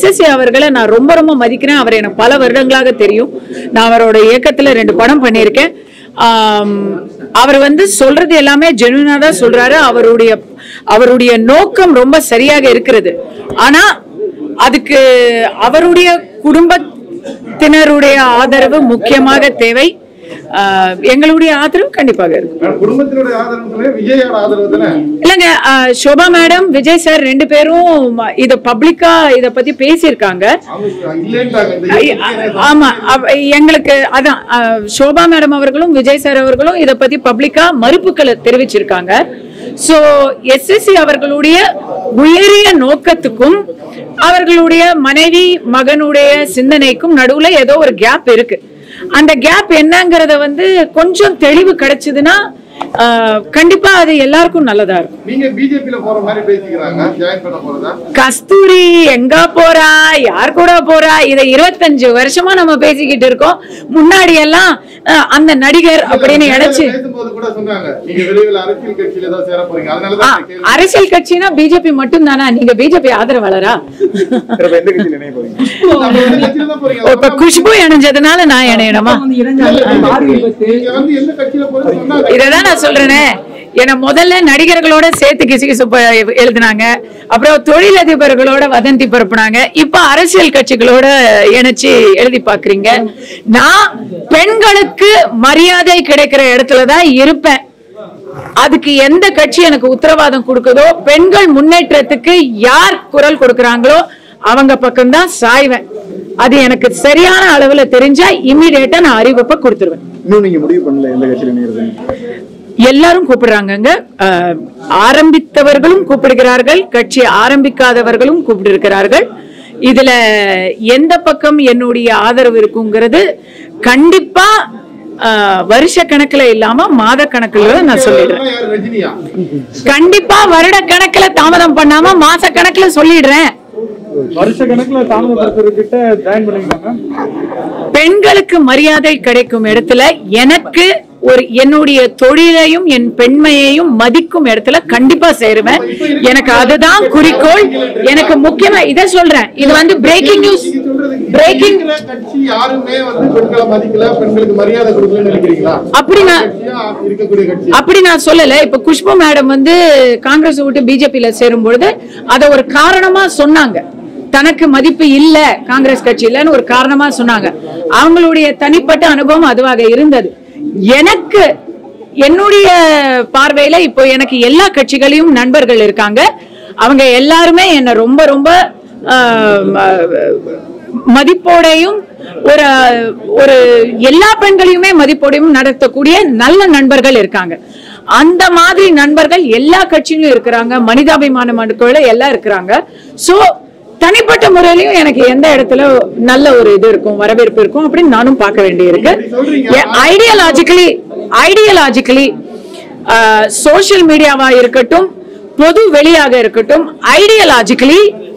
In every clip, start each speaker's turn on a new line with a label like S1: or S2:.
S1: SSC அவர்களை நான் ரொம்ப ரொம்ப மதிக்கிறேன் அவர் எனக்கு பல வருடங்களாக தெரியும் நான் அவரோட இயக்கத்துல ரெண்டு படம் பண்ணியிருக்கேன் ஆம், அவர் வந்து சொல்றது எல்லாமே ஜெனுவனா தான் சொல்றாரு அவருடைய அவருடைய நோக்கம் ரொம்ப சரியாக இருக்கிறது ஆனா அதுக்கு அவருடைய குடும்பத்தினருடைய ஆதரவு முக்கியமாக தேவை ஆஹ், எங்களுடைய ஆதரவு கண்டிப்பாக இருக்கும்
S2: மேடம், குடும்பத்தினுடைய ஆதரவு சொல்லுங்க, விஜயோட ஆதரவு தானே
S1: இல்லைங்க ஆஹ், சோபா மேடம் விஜய் சார் ரெண்டு பேரும் இத பப்ளிக்கா இத பத்தி பேசியிருக்காங்க
S2: அவங்க இல்லைன்றாங்க இந்த
S1: ஐ- ஆ- ஆமா அவ- எங்களுக்கு அதான் ஆஹ், சோபா மேடம் அவர்களும் விஜய் சார் அவர்களும் இத பத்தி பப்ளிக்கா மறுப்புகளை தெரிவிச்சிருக்காங்க சோ எஸ்எஸ்சி அவர்களுடைய உயரிய நோக்கத்துக்கும் அவர்களுடைய மனைவி மகனுடைய சிந்தனைக்கும் நடுவுல ஏதோ ஒரு கேப் இருக்கு அந்த கேப் என்னங்கறத வந்து கொஞ்சம் தெளிவு கிடைச்சதுன்னா ஆஹ், கண்டிப்பா அது எல்லாருக்கும் நல்லதா இருக்கும்
S2: நீங்க பிஜேபியில போற மாதிரி பேசிக்கிறாங்க ஜாயின் பண்ண போறதா
S1: கஸ்தூரி எங்க போறா யார் கூட போறா இதை இருபத்தஞ்சு வருஷமா நம்ம பேசிக்கிட்டு இருக்கோம் முன்னாடி எல்லாம் அஹ், அந்த நடிகர் அப்படின்னு நினைச்சு
S2: பேசும்போது கூட சொன்னாங்க நீங்க விரைவில் அரசியல் கட்சியில ஏதோ சேர போறீங்க
S1: ஆ,
S2: அதனாலதான் இந்த கேள்வி.
S1: அரசியல் கட்சினா பிஜேபி மட்டும் தானா நீங்க பிஜேபி ஆதரவாளரா
S3: இப்ப எந்த கட்சியில் இணைய போறீங்க
S2: நம்ம எந்த கட்சியில தான் போறீங்க
S1: இப்ப குஷ்பு இணைஞ்சதுனால நான் இணையணுமா
S4: வந்து இணைஞ்சாங்க மாறு விபத்து
S2: நீங்க வந்து எந்த கட்சியில போறது சொன்னாங்க
S1: இததான் நான் சொல்றேனே என்ன முதல்ல நடிகர்களோட சேர்த்து கிசுகிசு ப- எழுதுனாங்க அப்புறம் தொழிலதிபர்களோட வதந்தி பரப்புனாங்க இப்ப அரசியல் கட்சிகளோட இணைச்சு எழுதி பாக்குறீங்க நான் பெண்களுக்கு மரியாதை கிடைக்கிற இடத்துல தான் இருப்பேன் அதுக்கு எந்த கட்சி எனக்கு உத்தரவாதம் கொடுக்குதோ பெண்கள் முன்னேற்றத்துக்கு யார் குரல் கொடுக்கறாங்களோ அவங்க பக்கம்தான் சாய்வேன் அது எனக்கு சரியான அளவுல தெரிஞ்சா இம்மிடியேட்டா நான் அறிவிப்பை கொடுத்துருவேன்
S3: இன்னும் நீங்க முடிவு பண்ணல எந்த கட்சியில் இணையிறது
S1: எல்லாரும் கூப்பிடுறாங்கங்க அஹ், ஆரம்பித்தவர்களும் கூப்பிடுகிறார்கள் கட்சி ஆரம்பிக்காதவர்களும் கூப்பிட்டிருக்கிறார்கள் இதுல எந்த பக்கம் என்னுடைய ஆதரவு இருக்குங்கிறது கண்டிப்பா அஹ், வருஷ கணக்குல இல்லாம மாத கணக்குல நான் சொல்லிடுறேன்
S2: யாரு ரஜினியா
S1: கண்டிப்பா வருட கணக்குல தாமதம் பண்ணாம மாச கணக்குல சொல்லிடுறேன்
S3: வருஷ கணக்குல தாமதப்படுத்துறதுக்கிட்ட ஜாயின் பண்ணிருக்காங்க
S1: பெண்களுக்கு மரியாதை கிடைக்கும் இடத்துல எனக்கு ஒரு என்னுடைய தொழிலையும் என் பெண்மையையும் மதிக்கும் இடத்துல கண்டிப்பா சேருவேன் எனக்கு அதுதான் குறிக்கோள் எனக்கு முக்கியமா இதை சொல்றேன் இது வந்து பிரேக்கிங் நியூஸ்
S2: நீங்க சொல்றது
S1: பிரேக்கிங்
S2: இருக்கிற கட்சி யாருமே வந்து பெண்களை மதிக்கல பெண்களுக்கு மரியாதை கொடுக்கலன்னு நினைக்கிறீங்களா
S1: அப்படி நான்
S2: கட்சியா இருக்கக்கூடிய கட்சி
S1: அப்படி நான் சொல்லல இப்ப குஷ்பு மேடம் வந்து காங்கிரஸ் விட்டு பிஜேபியில சேரும் பொழுது அத ஒரு காரணமா சொன்னாங்க தனக்கு மதிப்பு இல்ல காங்கிரஸ் கட்சியிலன்னு ஒரு காரணமா சொன்னாங்க அவங்களுடைய தனிப்பட்ட அனுபவம் அதுவாக இருந்தது எனக்கு என்னுடைய பார்வையில இப்போ எனக்கு எல்லா கட்சிகளையும் நண்பர்கள் இருக்காங்க அவங்க எல்லாருமே என்ன ரொம்ப ரொம்ப ஆஹ், மதிப்போடையும் ஒரு ஒரு எல்லா பெண்களையுமே மதிப்போடையும் நடத்தக்கூடிய நல்ல நண்பர்கள் இருக்காங்க அந்த மாதிரி நண்பர்கள் எல்லா கட்சியிலும் இருக்கிறாங்க மனிதாபிமான மனுக்கள் எல்லாம் இருக்கிறாங்க சோ தனிப்பட்ட முறையிலையும் எனக்கு எந்த இடத்துல நல்ல ஒரு இது இருக்கும் வரவேற்பு இருக்கும் அப்படின்னு நானும் பார்க்க வேண்டியிருக்கு ஐடியாலஜிக்கலி ஐடியாலஜிக்கலி சோஷியல் மீடியாவா இருக்கட்டும் பொது வெளியாக இருக்கட்டும் ஐடியாலஜிக்கலி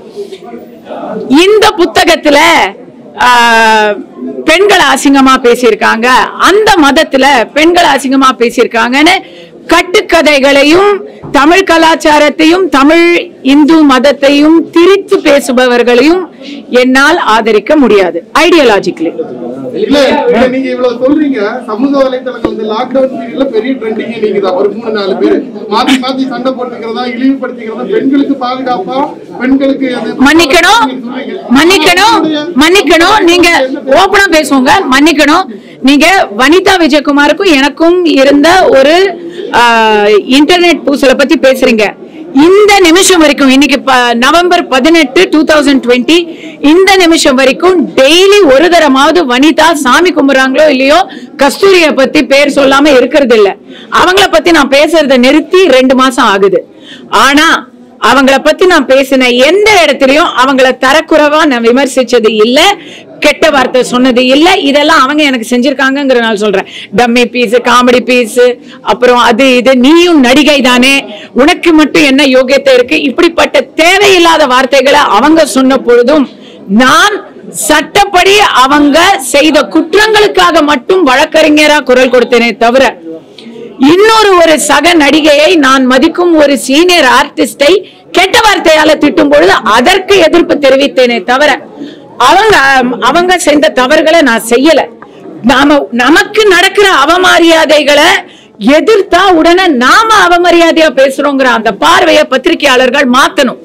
S1: இந்த புத்தகத்துல ஆஹ், பெண்களை அசிங்கமா பேசியிருக்காங்க அந்த மதத்துல பெண்களை அசிங்கமா பேசியிருக்காங்கன்னு கட்டுக்கதைகளையும் தமிழ் கலாச்சாரத்தையும் தமிழ் இந்து மதத்தையும் திரித்து பேசுபவர்களையும் என்னால் ஆதரிக்க முடியாது ஐடியாலஜிக்கலி
S2: இல்ல இல்ல, நீங்க இவ்வளவு சொல்றீங்க சமூக வலைத்தளங்கள் இந்த லாக்டவுன் பீரியட்ல பெரிய ட்ரெண்டிங் நீங்க தான் ஒரு மூணு நாலு பேர் மாத்தி மாத்தி சண்டை போட்டுக்கிறதா இழிவுபடுத்திக்கிறதா பெண்களுக்கு பாதுகாப்பா பெண்களுக்கு அது-
S1: மன்னிக்கணும்
S2: நீங்க சொல்றீங்க.
S1: மன்னிக்கணும் மன்னிக்கணும் நீங்க ஓபனா பேசுவோங்க மன்னிக்கணும் நீங்க வனிதா விஜயகுமாருக்கும் எனக்கும் இருந்த ஒரு இன்டர்நெட் பூசலை பத்தி பேசுறீங்க இந்த நிமிஷம் வரைக்கும் இன்னைக்கு ப- நவம்பர் பதினெட்டு டூ தௌசண்ட் டுவெண்ட்டி இந்த நிமிஷம் வரைக்கும் டெய்லி ஒரு தரமாவது வனிதா சாமி கும்பிடுறாங்களோ இல்லையோ கஸ்தூரிய பத்தி பேர் சொல்லாம இருக்கிறது இல்ல அவங்கள பத்தி நான் பேசுறத நிறுத்தி ரெண்டு மாசம் ஆகுது ஆனா அவங்கள பத்தி நான் பேசின எந்த இடத்துலயும் அவங்கள தரக்குறைவா நான் விமர்சிச்சது இல்ல கெட்ட வார்த்தை சொன்னது இல்ல இதெல்லாம் அவங்க எனக்கு செஞ்சிருக்காங்கங்கிற நான் சொல்றேன் டம்மி பீஸ் காமெடி பீஸ் அப்புறம் அது இது நீயும் நடிகை தானே உனக்கு மட்டும் என்ன யோகியத்தை இருக்கு இப்படிப்பட்ட தேவையில்லாத வார்த்தைகளை அவங்க சொன்ன பொழுதும் நான் சட்டப்படி அவங்க செய்த குற்றங்களுக்காக மட்டும் வழக்கறிஞரா குரல் கொடுத்தேனே தவிர இன்னொரு ஒரு சக நடிகையை நான் மதிக்கும் ஒரு சீனியர் ஆர்டிஸ்டை கெட்ட வார்த்தையால திட்டும் பொழுது அதற்கு எதிர்ப்பு தெரிவித்தேனே தவிர அவங்க அவங்க செய்த தவறுகளை நான் செய்யல நாம நமக்கு நடக்கிற அவமரியாதைகளை எதிர்த்தா உடனே நாம அவமரியாதையா பேசுறோங்கிற அந்த பார்வையை பத்திரிகையாளர்கள் மாத்தணும்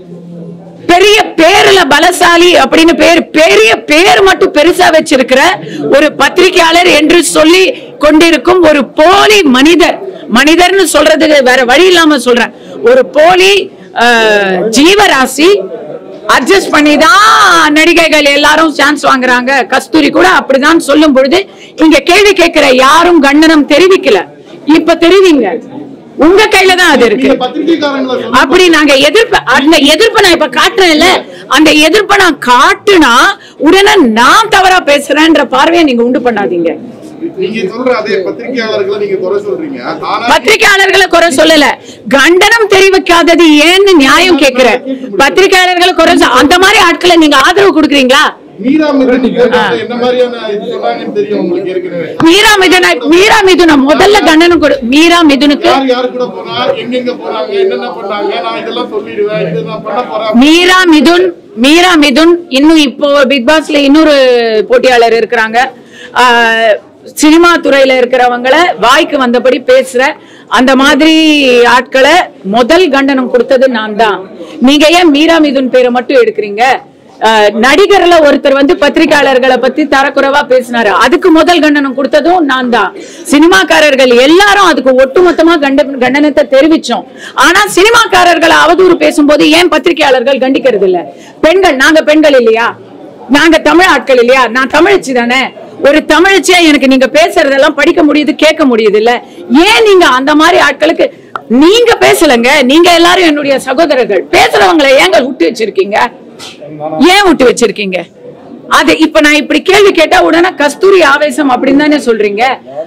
S1: பெரிய பேருல பலசாலி அப்படின்னு பேர் பெரிய பேர் மட்டும் பெருசா வச்சிருக்கிற ஒரு பத்திரிகையாளர் என்று சொல்லி கொண்டிருக்கும் ஒரு போலி மனிதர் மனிதர்னு சொல்றதுக்கு வேற வழி இல்லாம சொல்றேன் ஒரு போலி அஹ், ஜீவராசி அட்ஜஸ்ட் பண்ணி தான் நடிகைகள் எல்லாரும் சான்ஸ் வாங்குறாங்க கஸ்தூரி கூட அப்படிதான் சொல்லும் பொழுது இங்க கேள்வி கேட்கிற யாரும் கண்டனம் தெரிவிக்கல இப்ப தெரிவிங்க உங்க கையில தான் அது இருக்கு
S2: நீங்க பத்திரிகைக்காரங்களை சொல்லுங்க.
S1: அப்படி நாங்க எதிர்ப்பு அந்த எதிர்ப்பை நான் இப்ப காட்டுறேன்ல அந்த எதிர்ப்பை நான் காட்டுனா உடனே நான் தவறா பேசுறேன்ற பார்வையை நீங்க உண்டு பண்ணாதீங்க
S2: நீங்க சொல்ற அதே பத்திரிகையாளர்களை நீங்க குறை சொல்றீங்க ஆனா
S1: பத்திரிகையாளர்களை குறை சொல்லல கண்டனம் தெரிவிக்காதது ஏன்னு நியாயம் கேக்குறேன் பத்திரிகையாளர்களை குறை சொ- அந்த மாதிரி ஆட்களை நீங்க ஆதரவு கொடுக்குறீங்களா
S2: மீரா மிதுன் போட்டது என்ன மாதிரியான இது சொன்னாங்கன்னு தெரியும் உங்களுக்கு ஏற்கனவே
S1: மீரா மிதுன மீரா மிதுன முதல்ல கண்டனம் கொடு மீரா மிதுனுக்கு
S2: யார் யாரு கூட போனா எங்கெங்க போறாங்க என்னென்ன பண்ணாங்க நான் இதெல்லாம் சொல்லிடுவேன் இது நான் பண்ண போறேன்
S1: மீரா மிதுன் மீரா மிதுன் இன்னும் இப்போ பிக் பாஸ்ல இன்னொரு போட்டியாளர் இருக்கிறாங்க ஆஹ், சினிமா துறையில இருக்கிறவங்கள வாய்க்கு வந்தபடி பேசுற அந்த மாதிரி ஆட்களை முதல் கண்டனம் கொடுத்தது நான் தான் நீங்க ஏன் மீரா மிதுன் பேரை மட்டும் எடுக்கிறீங்க ஆஹ், நடிகர்ல ஒருத்தர் வந்து பத்திரிகையாளர்களை பத்தி தரக்குறைவா பேசினாரு அதுக்கு முதல் கண்டனம் கொடுத்ததும் நான் தான் சினிமாக்காரர்கள் எல்லாரும் அதுக்கு ஒட்டுமொத்தமா கண்ட கண்டனத்தை தெரிவிச்சோம் ஆனா சினிமாக்காரர்களை அவதூறு பேசும்போது ஏன் பத்திரிகையாளர்கள் கண்டிக்கிறது இல்ல பெண்கள் நாங்க பெண்கள் இல்லையா நாங்க தமிழ் ஆட்கள் இல்லையா நான் தமிழச்சி தானே ஒரு தமிழச்சியா எனக்கு நீங்க பேசுறதெல்லாம் படிக்க முடியுது கேட்க முடியுது இல்ல ஏன் நீங்க அந்த மாதிரி ஆட்களுக்கு நீங்க பேசலங்க நீங்க எல்லாரும் என்னுடைய சகோதரர்கள் பேசுறவங்களை ஏங்க விட்டு வச்சிருக்கீங்க ஏன் விட்டு வச்சிருக்கீங்க அது இப்ப நான் இப்படி கேள்வி கேட்டா உடனே கஸ்தூரி ஆவேசம் அப்படின்னு தானே சொல்றீங்க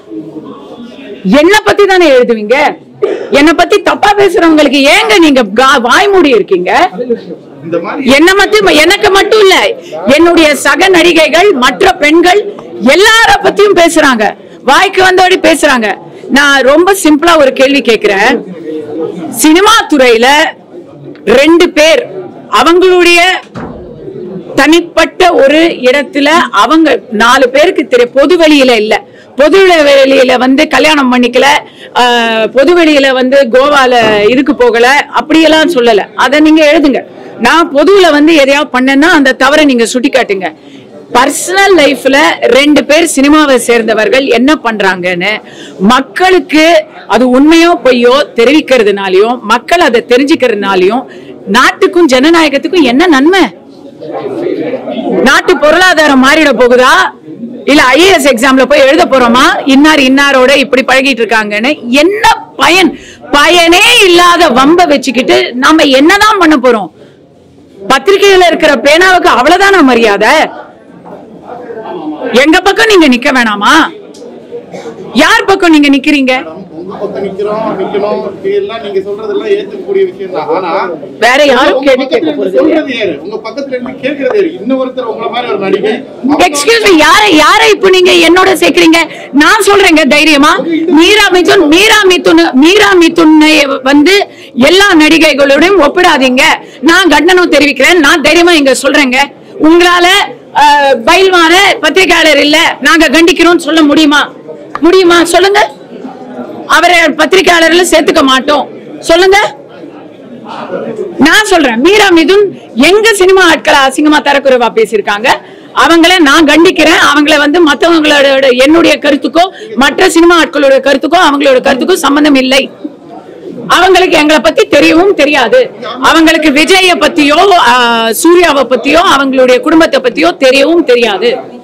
S1: என்ன பத்தி தானே எழுதுவீங்க என்ன பத்தி தப்பா பேசுறவங்களுக்கு ஏங்க நீங்க கா- வாய் மூடி இருக்கீங்க
S2: இந்த மாதிரி
S1: என்ன மட்டும் எனக்கு மட்டும் இல்ல என்னுடைய சக நடிகைகள் மற்ற பெண்கள் எல்லார பத்தியும் பேசுறாங்க வாய்க்கு வந்தபடி பேசுறாங்க நான் ரொம்ப சிம்பிளா ஒரு கேள்வி கேக்குறேன் சினிமா துறையில ரெண்டு பேர் அவங்களுடைய தனிப்பட்ட ஒரு இடத்துல அவங்க நாலு பேருக்கு தெரியும் பொது வெளியில இல்ல பொது வெளியில வந்து கல்யாணம் பண்ணிக்கல ஆஹ், பொது வெளியில வந்து கோவால இதுக்கு போகல அப்படியெல்லாம் சொல்லல அதை நீங்க எழுதுங்க நான் பொதுவுல வந்து எதையாவது பண்ணேன்னா அந்த தவறை நீங்க சுட்டி காட்டுங்க பர்சனல் லைஃப்ல ரெண்டு பேர் சினிமாவை சேர்ந்தவர்கள் என்ன பண்றாங்கன்னு மக்களுக்கு அது உண்மையோ பொய்யோ தெரிவிக்கிறதுனாலயும் மக்கள் அதை தெரிஞ்சுக்கிறதுனாலயும் நாட்டுக்கும் ஜனநாயகத்துக்கும் என்ன நன்மை நாட்டு பொருளாதாரம் மாறிட போகுதா இல்ல ஐஏஎஸ் எக்ஸாம்ல போய் எழுத போறோமா இன்னார் இன்னாரோட இப்படி பழகிட்டு இருக்காங்கன்னு என்ன பயன் பயனே இல்லாத வம்ப வச்சுக்கிட்டு நாம என்னதான் பண்ண போறோம் பத்திரிகையில இருக்கிற பேனாவுக்கு அவ்வளவுதானா மரியாதை எங்க பக்கம் நீங்க நிக்க வேணாமா யார் பக்கம் நீங்க நிக்கிறீங்க
S2: உங்க பக்கம் நிக்கிறோம் நிக்கணும் இதெல்லாம் நீங்க சொல்றதெல்லாம் ஏத்துக்கக்கூடிய விஷயம் தான் ஆனா
S1: வேற யாரும்
S2: உங்க
S1: கேள்வி
S2: பக்கத்துல
S1: கேட்க
S2: இருந்து
S1: போறது இல்லையா?
S2: சொல்றது யாரு உங்க பக்கத்துல இருந்து கேட்கறது யாரு இன்னொருத்தர் உங்கள மாதிரி ஒரு நடிகை
S1: எக்ஸ்கியூஸ் மீ யார யார இப்ப நீங்க என்னோட சேர்க்கறீங்க நான் சொல்றேங்க தைரியமா மீரா மிதுன் மீரா மிதுன் மீரா மிதுனை வந்து எல்லா நடிகைகளோடையும் ஒப்பிடாதீங்க நான் கண்டனம் தெரிவிக்கிறேன் நான் தைரியமா இங்க சொல்றேங்க உங்களால அஹ், பயில்வான பத்திரிகையாளர் இல்ல நாங்க கண்டிக்கிறோம்னு சொல்ல முடியுமா முடியுமா சொல்லுங்க அவரை பத்திரிகையாளர்ல சேர்த்துக்க மாட்டோம் சொல்லுங்க நான் சொல்றேன் மீரா மிதுன் எங்க சினிமா ஆட்களை அசிங்கமா தரக்குறைவா பேசியிருக்காங்க அவங்கள நான் கண்டிக்கிறேன் அவங்கள வந்து மத்தவங்களோட என்னுடைய கருத்துக்கோ மற்ற சினிமா ஆட்களோட கருத்துக்கோ அவங்களோட கருத்துக்கோ சம்பந்தம் இல்லை அவங்களுக்கு எங்களை பத்தி தெரியவும் தெரியாது அவங்களுக்கு விஜய பத்தியோ ஆ, சூர்யாவை பத்தியோ அவங்களுடைய குடும்பத்தை பத்தியோ தெரியவும் தெரியாது